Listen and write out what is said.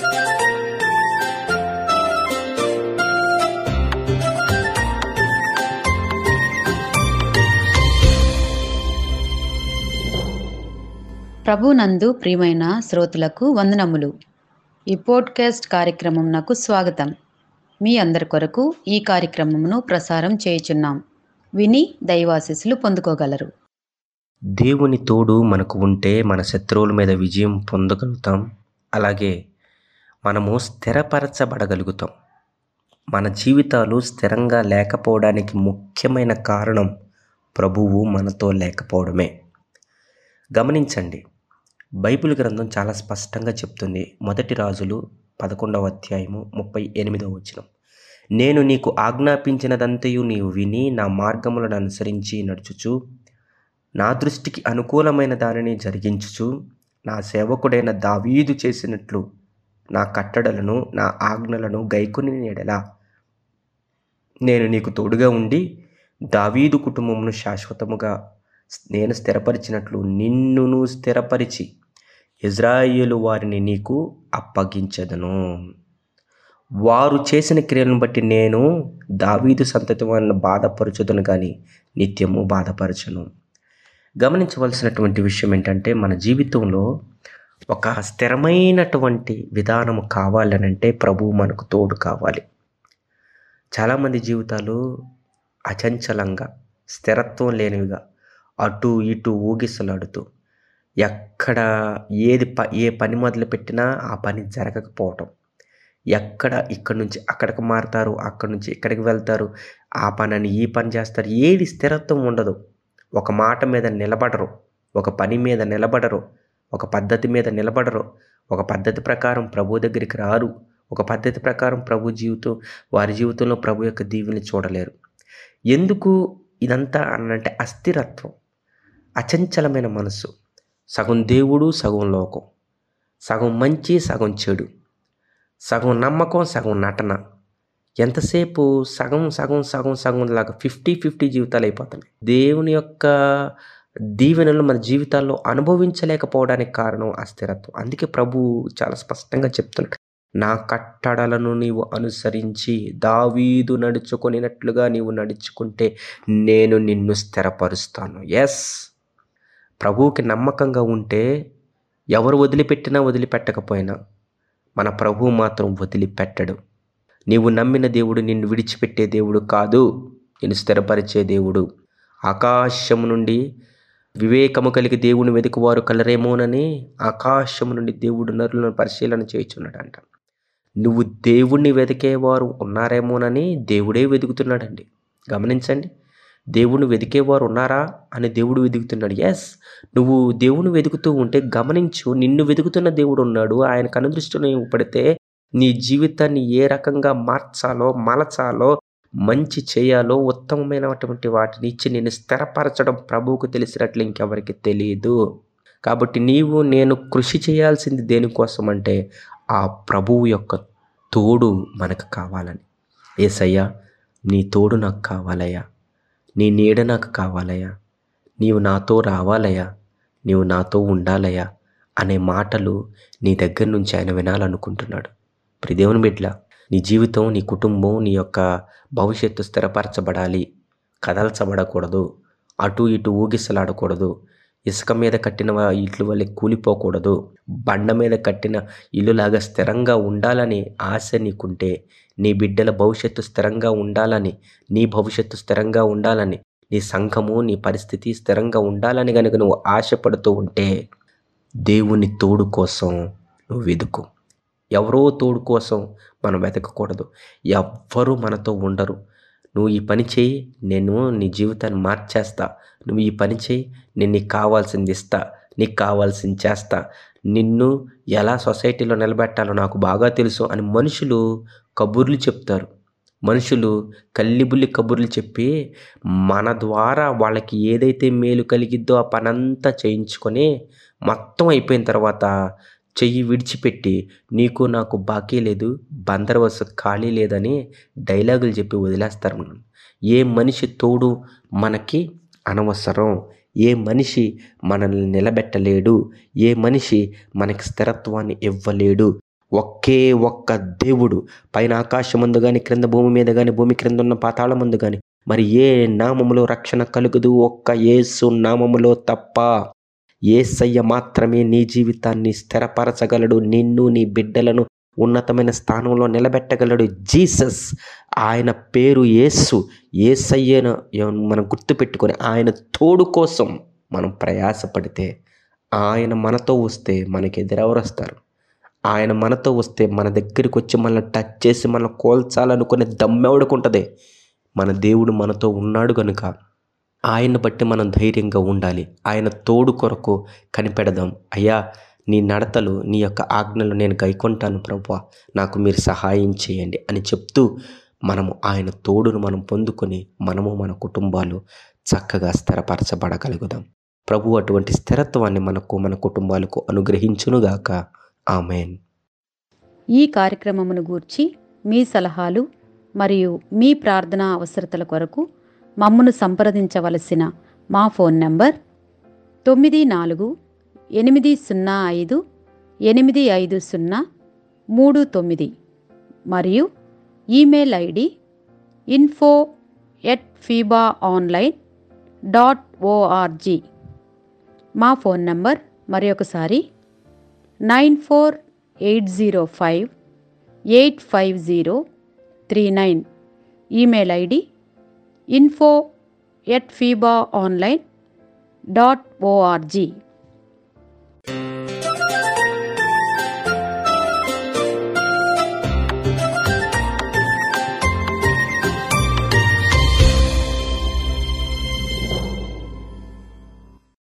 ప్రభునందు ప్రియమైన శ్రోతలకు వందనములు ఈ పోడ్కాస్ట్ కార్యక్రమం నాకు స్వాగతం మీ అందరి కొరకు ఈ కార్యక్రమమును ప్రసారం చేయుచున్నాం విని దైవాశీస్సులు పొందుకోగలరు దేవుని తోడు మనకు ఉంటే మన శత్రువుల మీద విజయం పొందగలుగుతాం అలాగే మనము స్థిరపరచబడగలుగుతాం మన జీవితాలు స్థిరంగా లేకపోవడానికి ముఖ్యమైన కారణం ప్రభువు మనతో లేకపోవడమే గమనించండి బైబిల్ గ్రంథం చాలా స్పష్టంగా చెప్తుంది మొదటి రాజులు పదకొండవ అధ్యాయము ముప్పై ఎనిమిదవ వచనం నేను నీకు ఆజ్ఞాపించినదంతయు నీవు విని నా మార్గములను అనుసరించి నడుచుచు నా దృష్టికి అనుకూలమైన దానిని జరిగించుచు నా సేవకుడైన దావీదు చేసినట్లు నా కట్టడలను నా ఆజ్ఞలను గైకొని నేడలా నేను నీకు తోడుగా ఉండి దావీదు కుటుంబమును శాశ్వతముగా నేను స్థిరపరిచినట్లు నిన్నును స్థిరపరిచి ఇజ్రాయేలు వారిని నీకు అప్పగించదను వారు చేసిన క్రియలను బట్టి నేను దావీదు సంతతి వారిని బాధపరచుదను కానీ నిత్యము బాధపరచను గమనించవలసినటువంటి విషయం ఏంటంటే మన జీవితంలో ఒక స్థిరమైనటువంటి విధానము కావాలనంటే ప్రభువు మనకు తోడు కావాలి చాలామంది జీవితాలు అచంచలంగా స్థిరత్వం లేనివిగా అటు ఇటు ఊగిసలాడుతూ ఎక్కడ ఏది ప ఏ పని మొదలు పెట్టినా ఆ పని జరగకపోవటం ఎక్కడ ఇక్కడ నుంచి అక్కడికి మారుతారు అక్కడి నుంచి ఇక్కడికి వెళ్తారు ఆ పనిని ఈ పని చేస్తారు ఏది స్థిరత్వం ఉండదు ఒక మాట మీద నిలబడరు ఒక పని మీద నిలబడరు ఒక పద్ధతి మీద నిలబడరు ఒక పద్ధతి ప్రకారం ప్రభు దగ్గరికి రారు ఒక పద్ధతి ప్రకారం ప్రభు జీవితం వారి జీవితంలో ప్రభు యొక్క దీవెని చూడలేరు ఎందుకు ఇదంతా అనంటే అస్థిరత్వం అచంచలమైన మనసు సగం దేవుడు సగం లోకం సగం మంచి సగం చెడు సగం నమ్మకం సగం నటన ఎంతసేపు సగం సగం సగం సగం లాగా ఫిఫ్టీ ఫిఫ్టీ జీవితాలు అయిపోతున్నాయి దేవుని యొక్క దీవెనలు మన జీవితాల్లో అనుభవించలేకపోవడానికి కారణం అస్థిరత్వం అందుకే ప్రభు చాలా స్పష్టంగా చెప్తున్నాడు నా కట్టడలను నీవు అనుసరించి దావీదు నడుచుకొనినట్లుగా నీవు నడుచుకుంటే నేను నిన్ను స్థిరపరుస్తాను ఎస్ ప్రభువుకి నమ్మకంగా ఉంటే ఎవరు వదిలిపెట్టినా వదిలిపెట్టకపోయినా మన ప్రభువు మాత్రం వదిలిపెట్టడు నీవు నమ్మిన దేవుడు నిన్ను విడిచిపెట్టే దేవుడు కాదు నిన్ను స్థిరపరిచే దేవుడు ఆకాశము నుండి వివేకము కలిగి దేవుని వెతుకువారు కలరేమోనని ఆకాశము నుండి దేవుడు నరులను పరిశీలన చేయుచున్నాడంట నువ్వు దేవుణ్ణి వెతికేవారు ఉన్నారేమోనని దేవుడే వెతుకుతున్నాడండి గమనించండి దేవుణ్ణి వెతికేవారు ఉన్నారా అని దేవుడు వెతుకుతున్నాడు ఎస్ నువ్వు దేవుని వెతుకుతూ ఉంటే గమనించు నిన్ను వెతుకుతున్న దేవుడు ఉన్నాడు ఆయన కనుదృష్టిని పడితే నీ జీవితాన్ని ఏ రకంగా మార్చాలో మలచాలో మంచి చేయాలో ఉత్తమమైనటువంటి వాటిని ఇచ్చి నేను స్థిరపరచడం ప్రభువుకు తెలిసినట్లు ఇంకెవరికి తెలియదు కాబట్టి నీవు నేను కృషి చేయాల్సింది దేనికోసం అంటే ఆ ప్రభువు యొక్క తోడు మనకు కావాలని ఏసయ్యా నీ తోడు నాకు కావాలయ్యా నీ నీడ నాకు కావాలయ్యా నీవు నాతో రావాలయ్యా నీవు నాతో ఉండాలయ్యా అనే మాటలు నీ దగ్గర నుంచి ఆయన వినాలనుకుంటున్నాడు ప్రిదేవుని బిడ్ల నీ జీవితం నీ కుటుంబం నీ యొక్క భవిష్యత్తు స్థిరపరచబడాలి కదల్చబడకూడదు అటు ఇటు ఊగిసలాడకూడదు ఇసుక మీద కట్టిన ఇట్లు వల్ల కూలిపోకూడదు బండ మీద కట్టిన ఇల్లులాగా స్థిరంగా ఉండాలని ఆశ నీకుంటే నీ బిడ్డల భవిష్యత్తు స్థిరంగా ఉండాలని నీ భవిష్యత్తు స్థిరంగా ఉండాలని నీ సంఘము నీ పరిస్థితి స్థిరంగా ఉండాలని కనుక నువ్వు ఆశపడుతూ ఉంటే దేవుని తోడు కోసం నువ్వు వెతుకు ఎవరో తోడు కోసం మనం వెతకకూడదు ఎవ్వరూ మనతో ఉండరు నువ్వు ఈ పని చేయి నేను నీ జీవితాన్ని మార్చేస్తా నువ్వు ఈ పని చేయి నేను నీకు కావాల్సింది ఇస్తా నీకు కావాల్సింది చేస్తా నిన్ను ఎలా సొసైటీలో నిలబెట్టాలో నాకు బాగా తెలుసు అని మనుషులు కబుర్లు చెప్తారు మనుషులు కల్లిబుల్లి కబుర్లు చెప్పి మన ద్వారా వాళ్ళకి ఏదైతే మేలు కలిగిద్దో ఆ పనంతా చేయించుకొని మొత్తం అయిపోయిన తర్వాత చెయ్యి విడిచిపెట్టి నీకు నాకు బాకీ లేదు బందరవస ఖాళీ లేదని డైలాగులు చెప్పి వదిలేస్తారు మనం ఏ మనిషి తోడు మనకి అనవసరం ఏ మనిషి మనల్ని నిలబెట్టలేడు ఏ మనిషి మనకి స్థిరత్వాన్ని ఇవ్వలేడు ఒకే ఒక్క దేవుడు పైన ఆకాశమందు కానీ క్రింద భూమి మీద కానీ భూమి క్రింద ఉన్న పాతాళ ముందు కానీ మరి ఏ నామములో రక్షణ కలుగుదు ఒక్క యేసు నామములో తప్ప ఏసయ్య మాత్రమే నీ జీవితాన్ని స్థిరపరచగలడు నిన్ను నీ బిడ్డలను ఉన్నతమైన స్థానంలో నిలబెట్టగలడు జీసస్ ఆయన పేరు యేసు ఏసయ్యను మనం గుర్తుపెట్టుకొని ఆయన తోడు కోసం మనం ప్రయాసపడితే ఆయన మనతో వస్తే మనకి ఎదురెవరు వస్తారు ఆయన మనతో వస్తే మన దగ్గరికి వచ్చి మనల్ని టచ్ చేసి మనం కోల్చాలనుకునే దమ్మెవడుకుంటుంది మన దేవుడు మనతో ఉన్నాడు కనుక ఆయన్ని బట్టి మనం ధైర్యంగా ఉండాలి ఆయన తోడు కొరకు కనిపెడదాం అయ్యా నీ నడతలు నీ యొక్క ఆజ్ఞలు నేను గైకొంటాను ప్రభు నాకు మీరు సహాయం చేయండి అని చెప్తూ మనము ఆయన తోడును మనం పొందుకొని మనము మన కుటుంబాలు చక్కగా స్థిరపరచబడగలుగుదాం ప్రభు అటువంటి స్థిరత్వాన్ని మనకు మన కుటుంబాలకు అనుగ్రహించునుగాక ఆమెన్ ఈ కార్యక్రమమును గూర్చి మీ సలహాలు మరియు మీ ప్రార్థనా అవసరతల కొరకు మమ్మను సంప్రదించవలసిన మా ఫోన్ నంబర్ తొమ్మిది నాలుగు ఎనిమిది సున్నా ఐదు ఎనిమిది ఐదు సున్నా మూడు తొమ్మిది మరియు email ID info at fiba online dot O R G మా ఫోన్ నంబర్ మరి ఒకసారి nine four eight zero five eight five zero three nine email ID info at fiba online dot ORG